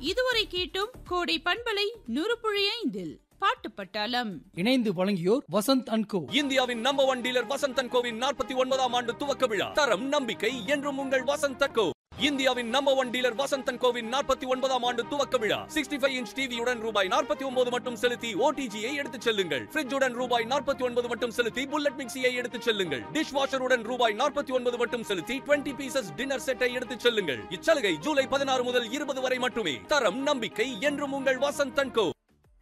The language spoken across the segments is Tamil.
இதுவரை கேட்டும் கோடை பண்பலை நூறு புள்ளி ஐந்தில் பாட்டு பட்டாளம் இணைந்து வழங்கியோர் வசந்த் அண்ட் கோ இந்தியாவின் நம்பர் ஒன் டீலர் வசந்தன் கோவின் நாற்பத்தி ஒன்பதாம் ஆண்டு துவக்க விழா தரம் நம்பிக்கை என்றும் உங்கள் வசந்தன் கோ இந்தியாவின் நம்பர் ஒன் டீலர் வசந்தன் கோவின் நாற்பத்தி ஒன்பதாம் ஆண்டு துவக்க விழா சிக்ஸ்டி ஃபைவ் இன்ச் டிவியுடன் ரூபாய் நாற்பத்தி ஒன்பது மட்டும் செலுத்தி ஓடிஜியை எடுத்துச் செல்லுங்கள் ஃப்ரிட்ஜுடன் ரூபாய் நாற்பத்தி ஒன்பது மட்டும் செலுத்தி புல்லட் மிக்சியை எடுத்துச் செல்லுங்கள் டிஷ் வாஷருடன் ரூபாய் நாற்பத்தி ஒன்பது மட்டும் செலுத்தி டுவெண்ட்டி பீசஸ் டின்னர் செட்டை எடுத்துச் செல்லுங்கள் இச்சலுகை ஜூலை பதினாறு முதல் இருபது வரை மட்டுமே தரம் நம்பிக்கை என்றும் உங்கள் வசந்தன் கோ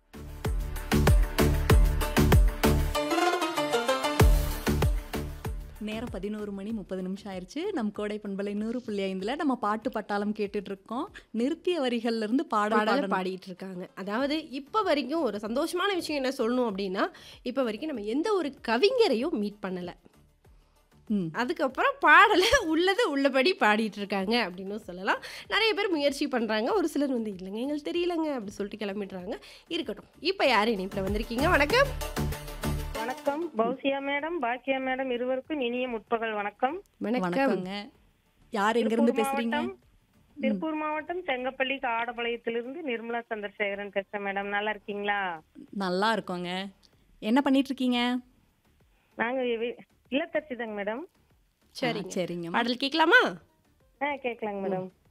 நேரம் பதினோரு மணி முப்பது நிமிஷம் ஆயிடுச்சு நம் கோடை பண்பலை நூறு புள்ளி ஐந்துல நம்ம பாட்டு பட்டாளம் கேட்டுட்டு இருக்கோம் நிறுத்திய வரிகள்ல இருந்து பாடல் பாடலை பாடணும். பாடிட்டு இருக்காங்க அதாவது இப்போ வரைக்கும் ஒரு சந்தோஷமான விஷயம் என்ன சொல்லணும் அப்படின்னா இப்போ வரைக்கும் நம்ம எந்த ஒரு கவிஞரையும் மீட் பண்ணலை ம். அதுக்கப்புறம் பாடலை உள்ளது உள்ளபடி பாடிட்டு இருக்காங்க அப்படின்னு சொல்லலாம் நிறைய பேர் முயற்சி பண்ணுறாங்க ஒரு சிலர் வந்து இல்லைங்க எங்களுக்கு தெரியலங்க அப்படி சொல்லிட்டு கிளம்பிடுறாங்க இருக்கட்டும் இப்போ யார் இணைப்பில் வந்திருக்கீங்க வணக்கம் வணக்கம் பௌசியா மேடம் பாக்கியா மேடம் இருவருக்கும் இனிய முற்பகல் வணக்கம் வணக்கம் வணக்கங்க யார் எங்க இருந்து திருப்பூர் பேசுறீங்க மாவட்டம், திருப்பூர் மாவட்டம் செங்கப்பள்ளி காடபாளையத்திலிருந்து நிர்மலா சந்திரசேகரன் பேசுறேன் மேடம் நல்லா இருக்கீங்களா நல்லா இருக்கோங்க என்ன பண்ணிட்டு இருக்கீங்க நாங்க வி- இல்லத்தரசி தாங்க மேடம் சரிங்க சரிங்க பாடல் கேட்கலாமா ஆ கேட்கலாங்க மேடம்